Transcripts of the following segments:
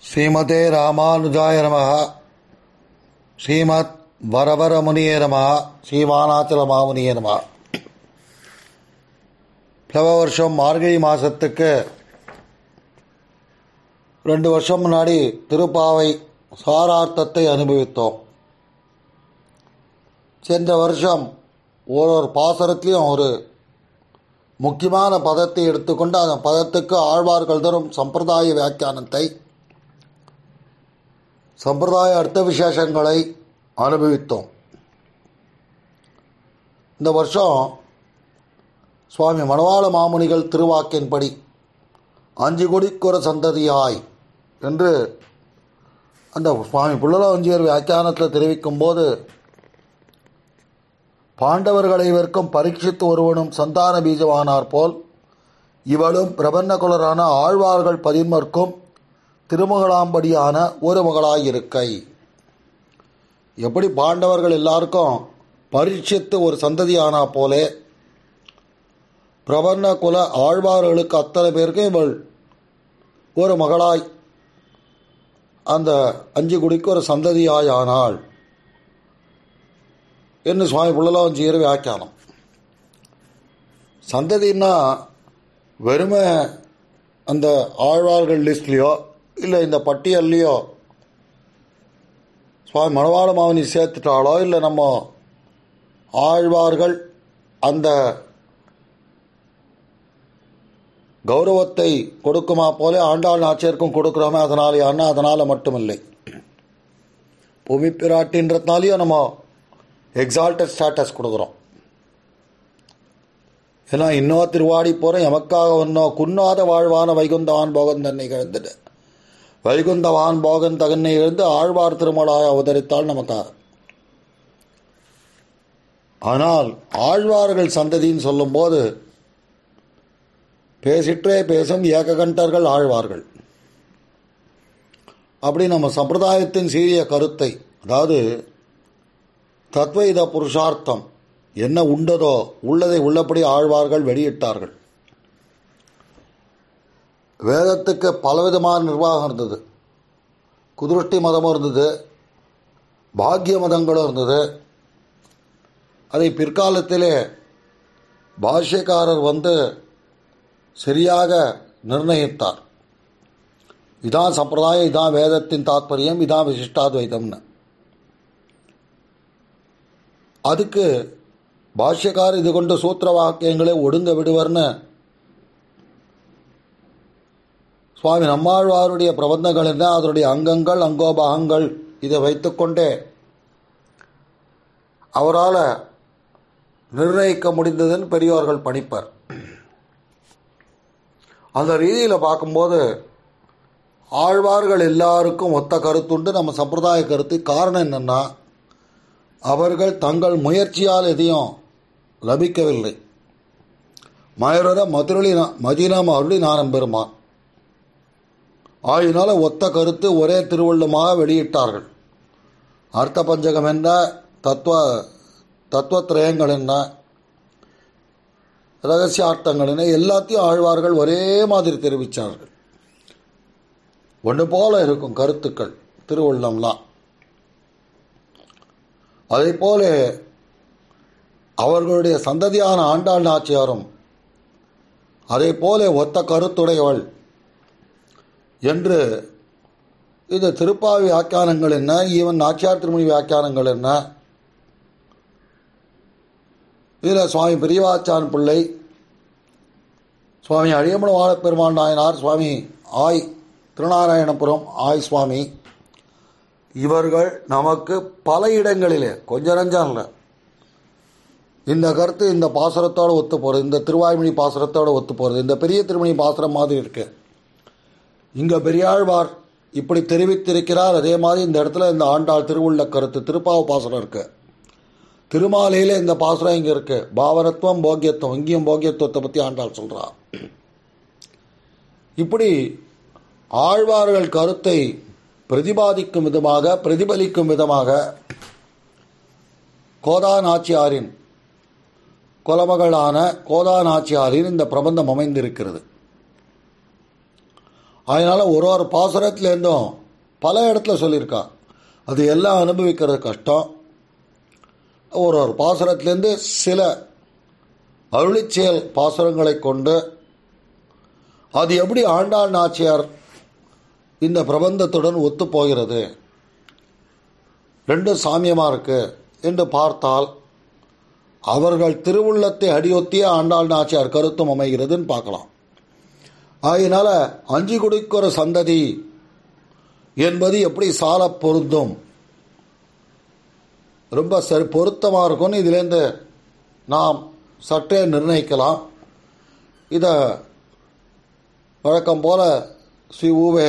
ஸ்ரீமதே ராமானுஜாய நமः ஸ்ரீமத் வரவரமுனியே நமः ஸ்ரீமானாச்சல மாமுனியே நமः பிளவ வருஷம் மார்கழி மாதத்துக்கு ரெண்டு வருஷம் முன்னாடி திருப்பாவை சாரார்த்தத்தை அனுபவித்தோம் சென்ற வருஷம் ஒரு ஒரு பாசரத்துலேயும் ஒரு முக்கியமான பதத்தை எடுத்துக்கொண்டு அந்த பதத்துக்கு ஆழ்வார்கள் தரும் சம்பிரதாய வியாக்கியானத்தை சம்பிரதாய அர்த்த விசேஷங்களை அனுபவித்தோம் இந்த வருஷம் சுவாமி மணவாள மாமுனிகள் திருவாக்கின்படி அஞ்சு கொடிக்குற சந்ததியாய் என்று அந்த சுவாமி புள்ளலவஞ்சியர் வியாக்கியானத்தில் தெரிவிக்கும் போது பாண்டவர்களை வெறுக்கும் பரீட்சித்து ஒருவனும் சந்தான பீஜமானார் போல் இவளும் பிரபன்ன குலரான ஆழ்வார்கள் பதின்மர்க்கும் திருமகளாம்படியான ஒரு மகளாயிருக்கை எப்படி பாண்டவர்கள் எல்லாருக்கும் பரீட்சித்து ஒரு சந்ததியானா போலே பிரபன்ன குல ஆழ்வார்களுக்கு அத்தனை பேருக்கு இவள் ஒரு மகளாய் அந்த அஞ்சு குடிக்கு ஒரு சந்ததியாய் ஆனாள் என்று சுவாமி புள்ளலாவஞ்சியர் வியாக்கியானம் சந்ததின்னா வெறுமை அந்த ஆழ்வார்கள் லிஸ்ட்லேயோ இல்லை இந்த பட்டியல்லையோ சுவாமி மணவாள மாவனி சேர்த்துட்டாலோ இல்லை நம்ம ஆழ்வார்கள் அந்த கௌரவத்தை கொடுக்குமா போல ஆண்டாள் நாச்சியருக்கும் கொடுக்குறோமே அதனாலே அண்ணா அதனால் மட்டுமில்லை பூமி பிராட்டின்றதுனாலையும் நம்ம எக்ஸால்டட் ஸ்டேட்டஸ் கொடுக்குறோம் ஏன்னா இன்னும் திருவாடி போகிறோம் எமக்காக ஒன்றும் குன்னாத வாழ்வான வைகுந்தவான் போகன் தன்னை கிழந்துட்டு வைகுந்தவான் போகன் தகனை எழுந்து ஆழ்வார் திருமலாய் அவதரித்தால் நமக்காக ஆனால் ஆழ்வார்கள் சந்ததின்னு சொல்லும்போது பேசிற்றே பேசும் ஏககண்டர்கள் ஆழ்வார்கள் அப்படி நம்ம சம்பிரதாயத்தின் சீரிய கருத்தை அதாவது தத்வைத புருஷார்த்தம் என்ன உண்டதோ உள்ளதை உள்ளபடி ஆழ்வார்கள் வெளியிட்டார்கள் வேதத்துக்கு பலவிதமான நிர்வாகம் இருந்தது குதிருஷ்டி மதமும் இருந்தது பாக்கிய மதங்களும் இருந்தது அதை பிற்காலத்திலே பாஷ்யக்காரர் வந்து சரியாக நிர்ணயித்தார் இதான் சம்பிரதாயம் இதான் வேதத்தின் தாத்பரியம் இதான் விசிஷ்டாத்வைதம்னு அதுக்கு பாஷ்யக்கார் இது கொண்டு சூத்திர வாக்கியங்களை ஒடுங்க விடுவர்னு சுவாமி நம்மாழ்வாருடைய பிரபந்தங்கள் என்ன அதனுடைய அங்கங்கள் அங்கோபாகங்கள் இதை வைத்துக்கொண்டே அவரால் நிர்ணயிக்க முடிந்ததுன்னு பெரியோர்கள் பணிப்பர் அந்த ரீதியில் பார்க்கும்போது ஆழ்வார்கள் எல்லாருக்கும் ஒத்த கருத்துண்டு நம்ம சம்பிரதாய கருத்து காரணம் என்னென்னா அவர்கள் தங்கள் முயற்சியால் எதையும் லபிக்கவில்லை மயரர மதுரளி மதினம் அருளி நானம் பெருமான் ஆயினால ஒத்த கருத்து ஒரே திருவள்ளுமாக வெளியிட்டார்கள் அர்த்த பஞ்சகம் என்ன தத்துவ தத்துவத்திரயங்கள் என்ன ரகசியார்த்தங்கள் என்ன எல்லாத்தையும் ஆழ்வார்கள் ஒரே மாதிரி தெரிவித்தார்கள் ஒன்று போல இருக்கும் கருத்துக்கள் திருவள்ளம்லாம் அதே போல அவர்களுடைய சந்ததியான ஆண்டாள் நாச்சியாரும் அதே போல ஒத்த கருத்துடையவள் என்று இது திருப்பாவி வியாக்கியானங்கள் என்ன ஈவன் நாச்சியார் திருமணி வியாக்கியானங்கள் என்ன இதில் சுவாமி பிரியவாச்சான் பிள்ளை சுவாமி அழியமன பெருமாள் நாயனார் சுவாமி ஆய் திருநாராயணபுரம் ஆய் சுவாமி இவர்கள் நமக்கு பல இடங்களிலே கொஞ்ச நஞ்சம் இல்லை இந்த கருத்து இந்த பாசுரத்தோடு ஒத்து போகிறது இந்த திருவாய்மொழி பாசுரத்தோடு ஒத்து போகிறது இந்த பெரிய திருமணி பாசுரம் மாதிரி இருக்கு இங்கே பெரியாழ்வார் இப்படி தெரிவித்திருக்கிறார் அதே மாதிரி இந்த இடத்துல இந்த ஆண்டாள் திருவுள்ள கருத்து திருப்பாவ பாசுரம் இருக்கு திருமாலையில் இந்த பாசுரம் இங்கே இருக்கு பாவனத்துவம் போக்கியத்துவம் இங்கேயும் போக்கியத்துவத்தை பற்றி ஆண்டாள் சொல்கிறார் இப்படி ஆழ்வார்கள் கருத்தை பிரதிபாதிக்கும் விதமாக பிரதிபலிக்கும் விதமாக கோதா நாச்சியாரின் குலமகளான கோதா நாச்சியாரின் இந்த பிரபந்தம் அமைந்திருக்கிறது அதனால் ஒரு ஒரு பாசுரத்துலேருந்தும் பல இடத்துல சொல்லியிருக்கா அது எல்லாம் அனுபவிக்கிறது கஷ்டம் ஒரு ஒரு பாசுரத்துலேருந்து சில அருளிச்செயல் பாசுரங்களை கொண்டு அது எப்படி ஆண்டாள் நாச்சியார் இந்த பிரபந்தத்துடன் ஒத்துப்போகிறது ரெண்டும் சாமியமாக இருக்கு என்று பார்த்தால் அவர்கள் திருவுள்ளத்தை அடியொத்திய ஆண்டாள் நாச்சியார் கருத்தும் அமைகிறதுன்னு பார்க்கலாம் ஆகையினால அஞ்சு குடிக்கிற சந்ததி என்பது எப்படி சால பொருந்தும் ரொம்ப சரி பொருத்தமாக இருக்கும்னு இதுலேருந்து நாம் சற்றே நிர்ணயிக்கலாம் இதை வழக்கம் போல ஸ்ரீ ஊவே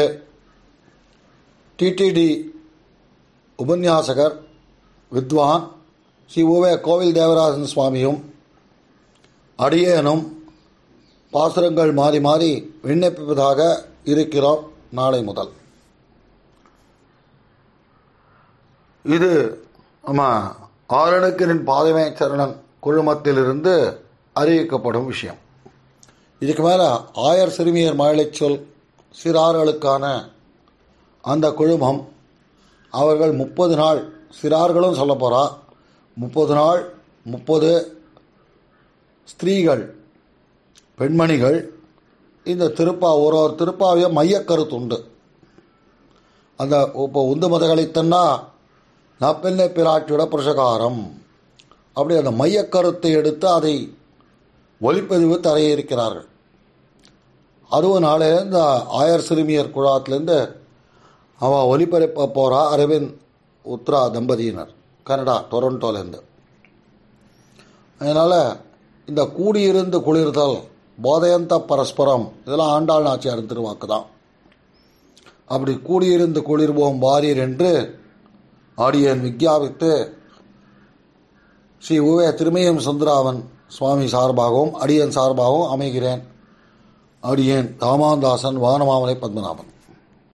டிடிடி உபன்யாசகர் வித்வான் ஸ்ரீ ஊவே கோவில் தேவராஜன் சுவாமியும் அடியேனும் பாசுரங்கள் மாறி மாறி விண்ணப்பிப்பதாக இருக்கிறோம் நாளை முதல் இது நம்ம ஆரணக்கரின் பாதமே சரணன் குழுமத்திலிருந்து அறிவிக்கப்படும் விஷயம் இதுக்கு மேலே ஆயர் சிறுமியர் மழலை சொல் சிறார்களுக்கான அந்த குழுமம் அவர்கள் முப்பது நாள் சிறார்களும் சொல்ல போகிறா முப்பது நாள் முப்பது ஸ்திரீகள் பெண்மணிகள் இந்த திருப்பா ஒரு ஒரு திருப்பாவையும் மையக்கருத்து உண்டு அந்த இப்போ உந்து மதகளித்தன்னா நப்பெண்ணை பிராட்டியோட புருஷகாரம் அப்படி அந்த மையக்கருத்தை எடுத்து அதை ஒளிப்பதிவு தரைய இருக்கிறார்கள் அதுவும் நாளையில இந்த ஆயர் சிறுமியர் குழாத்திலேருந்து அவள் ஒலிபரப்ப போகிறா அரவிந்த் உத்ரா தம்பதியினர் கனடா டொரண்டோலேருந்து அதனால் இந்த கூடியிருந்து குளிர்தல் போதையந்த பரஸ்பரம் இதெல்லாம் ஆண்டாள் நாச்சியார் திருவாக்கு தான் அப்படி கூடியிருந்து குளிர்வோம் வாரீர் என்று ஆடியன் விக்யாபித்து ஸ்ரீ உவே திருமயம் சுந்தராவன் சுவாமி சார்பாகவும் அடியன் சார்பாகவும் அமைகிறேன் அடியேன் தாமாந்தாசன் வானமாமலை பத்மநாபன்